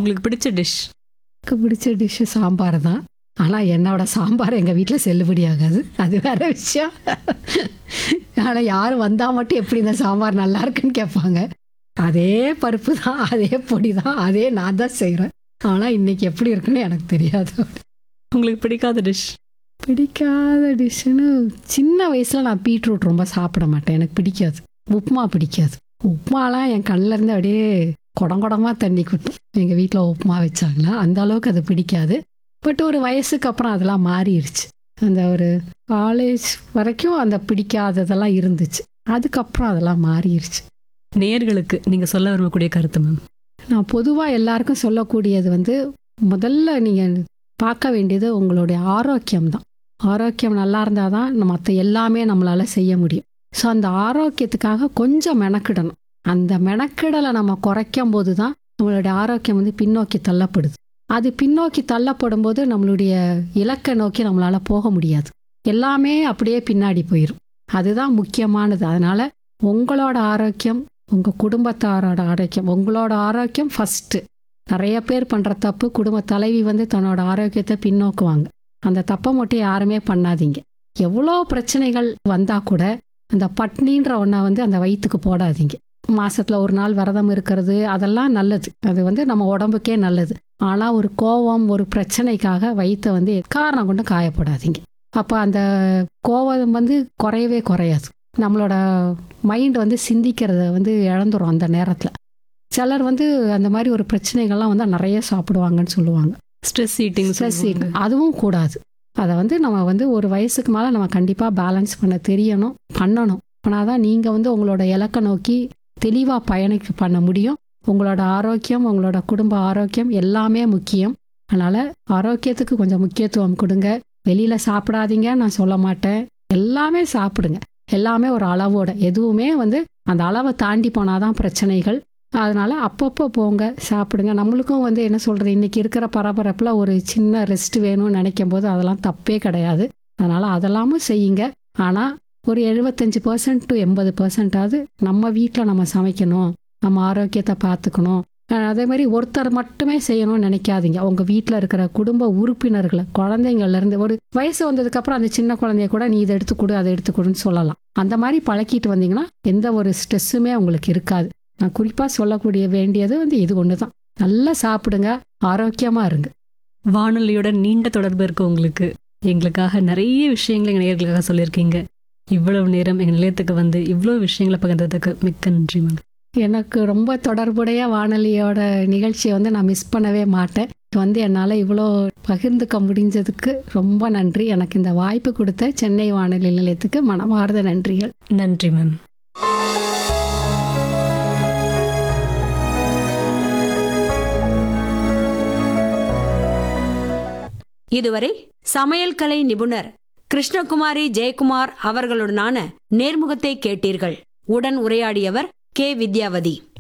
உங்களுக்கு பிடிச்ச டிஷ் எனக்கு பிடிச்ச டிஷ்ஷு சாம்பார் தான் ஆனால் என்னோட சாம்பார் எங்கள் வீட்டில் செல்லுபடி ஆகாது அது வேற விஷயம் ஆனால் யாரும் வந்தால் மட்டும் எப்படி இந்த சாம்பார் நல்லா இருக்குன்னு கேட்பாங்க அதே பருப்பு தான் அதே பொடி தான் அதே நான் தான் செய்கிறேன் ஆனால் இன்னைக்கு எப்படி இருக்குன்னு எனக்கு தெரியாது உங்களுக்கு பிடிக்காத டிஷ் பிடிக்காத டிஷ்ஷுன்னு சின்ன வயசில் நான் பீட்ரூட் ரொம்ப சாப்பிட மாட்டேன் எனக்கு பிடிக்காது உப்புமா பிடிக்காது உப்புமாலாம் என் கண்ணுல இருந்து அப்படியே குடங்குடமாக தண்ணி குட்டும் எங்கள் வீட்டில் உப்புமா வச்சாங்கன்னா அந்த அளவுக்கு அது பிடிக்காது பட் ஒரு வயசுக்கு அப்புறம் அதெல்லாம் மாறிடுச்சு அந்த ஒரு காலேஜ் வரைக்கும் அந்த பிடிக்காததெல்லாம் இருந்துச்சு அதுக்கப்புறம் அதெல்லாம் மாறிடுச்சு நேயர்களுக்கு நீங்க சொல்ல விரும்பக்கூடிய கருத்து மேம் நான் பொதுவாக எல்லாருக்கும் சொல்லக்கூடியது வந்து முதல்ல நீங்கள் பார்க்க வேண்டியது உங்களுடைய ஆரோக்கியம் தான் ஆரோக்கியம் நல்லா இருந்தால் தான் மற்ற எல்லாமே நம்மளால் செய்ய முடியும் ஸோ அந்த ஆரோக்கியத்துக்காக கொஞ்சம் மெனக்கிடணும் அந்த மெனக்கிடலை நம்ம குறைக்கும் போது தான் நம்மளுடைய ஆரோக்கியம் வந்து பின்னோக்கி தள்ளப்படுது அது பின்னோக்கி தள்ளப்படும் போது நம்மளுடைய இலக்கை நோக்கி நம்மளால் போக முடியாது எல்லாமே அப்படியே பின்னாடி போயிடும் அதுதான் முக்கியமானது அதனால் உங்களோட ஆரோக்கியம் உங்கள் குடும்பத்தாரோட ஆரோக்கியம் உங்களோட ஆரோக்கியம் ஃபஸ்ட்டு நிறைய பேர் பண்ணுற தப்பு குடும்ப தலைவி வந்து தன்னோட ஆரோக்கியத்தை பின்னோக்குவாங்க அந்த தப்பை மட்டும் யாருமே பண்ணாதீங்க எவ்வளோ பிரச்சனைகள் வந்தால் கூட அந்த பட்னின்ற ஒன்றை வந்து அந்த வயிற்றுக்கு போடாதீங்க மாசத்துல ஒரு நாள் விரதம் இருக்கிறது அதெல்லாம் நல்லது அது வந்து நம்ம உடம்புக்கே நல்லது ஆனால் ஒரு கோபம் ஒரு பிரச்சனைக்காக வயிற்றை வந்து காரணம் கொண்டு காயப்படாதீங்க அப்போ அந்த கோபம் வந்து குறையவே குறையாது நம்மளோட மைண்ட் வந்து சிந்திக்கிறத வந்து இழந்துரும் அந்த நேரத்தில் சிலர் வந்து அந்த மாதிரி ஒரு பிரச்சனைகள்லாம் வந்தால் நிறைய சாப்பிடுவாங்கன்னு சொல்லுவாங்க ஸ்ட்ரெஸ் ஈட்டிங் ஸ்ட்ரெஸ் அதுவும் கூடாது அதை வந்து நம்ம வந்து ஒரு வயசுக்கு மேலே நம்ம கண்டிப்பாக பேலன்ஸ் பண்ண தெரியணும் பண்ணணும் ஆனால் தான் நீங்கள் வந்து உங்களோட இலக்கை நோக்கி தெளிவாக பயணிக்க பண்ண முடியும் உங்களோட ஆரோக்கியம் உங்களோட குடும்ப ஆரோக்கியம் எல்லாமே முக்கியம் அதனால் ஆரோக்கியத்துக்கு கொஞ்சம் முக்கியத்துவம் கொடுங்க வெளியில் சாப்பிடாதீங்க நான் சொல்ல மாட்டேன் எல்லாமே சாப்பிடுங்க எல்லாமே ஒரு அளவோட எதுவுமே வந்து அந்த அளவை தாண்டி போனாதான் பிரச்சனைகள் அதனால அப்பப்போ போங்க சாப்பிடுங்க நம்மளுக்கும் வந்து என்ன சொல்றது இன்னைக்கு இருக்கிற பரபரப்பில் ஒரு சின்ன ரெஸ்ட் வேணும்னு நினைக்கும் போது அதெல்லாம் தப்பே கிடையாது அதனால அதெல்லாமும் செய்யுங்க ஆனால் ஒரு எழுபத்தஞ்சு பர்சன்ட் டு எண்பது பர்சன்டாவது நம்ம வீட்டில் நம்ம சமைக்கணும் நம்ம ஆரோக்கியத்தை பார்த்துக்கணும் அஹ் அதே மாதிரி ஒருத்தர் மட்டுமே செய்யணும்னு நினைக்காதீங்க உங்க வீட்டில் இருக்கிற குடும்ப உறுப்பினர்களை குழந்தைங்கள்ல இருந்து ஒரு வயசு வந்ததுக்கு அப்புறம் அந்த சின்ன குழந்தைய கூட நீ இதை எடுத்து கொடு அதை எடுத்து கொடுன்னு சொல்லலாம் அந்த மாதிரி பழக்கிட்டு வந்தீங்கன்னா எந்த ஒரு ஸ்ட்ரெஸ்ஸுமே உங்களுக்கு இருக்காது நான் குறிப்பாக சொல்லக்கூடிய வேண்டியது வந்து இது ஒன்று தான் நல்லா சாப்பிடுங்க ஆரோக்கியமாக இருங்க வானொலியோட நீண்ட தொடர்பு இருக்கு உங்களுக்கு எங்களுக்காக நிறைய விஷயங்களை எங்கள் நேயர்களுக்காக சொல்லியிருக்கீங்க இவ்வளவு நேரம் எங்கள் நிலையத்துக்கு வந்து இவ்வளோ விஷயங்களை பகிர்ந்ததுக்கு மிக்க நன்றி மேம் எனக்கு ரொம்ப தொடர்புடைய வானொலியோட நிகழ்ச்சியை வந்து நான் மிஸ் பண்ணவே மாட்டேன் வந்து என்னால் இவ்வளோ பகிர்ந்துக்க முடிஞ்சதுக்கு ரொம்ப நன்றி எனக்கு இந்த வாய்ப்பு கொடுத்த சென்னை வானொலி நிலையத்துக்கு மனமார்ந்த நன்றிகள் நன்றி மேம் இதுவரை சமையல் கலை நிபுணர் கிருஷ்ணகுமாரி ஜெயக்குமார் அவர்களுடனான நேர்முகத்தை கேட்டீர்கள் உடன் உரையாடியவர் கே வித்யாவதி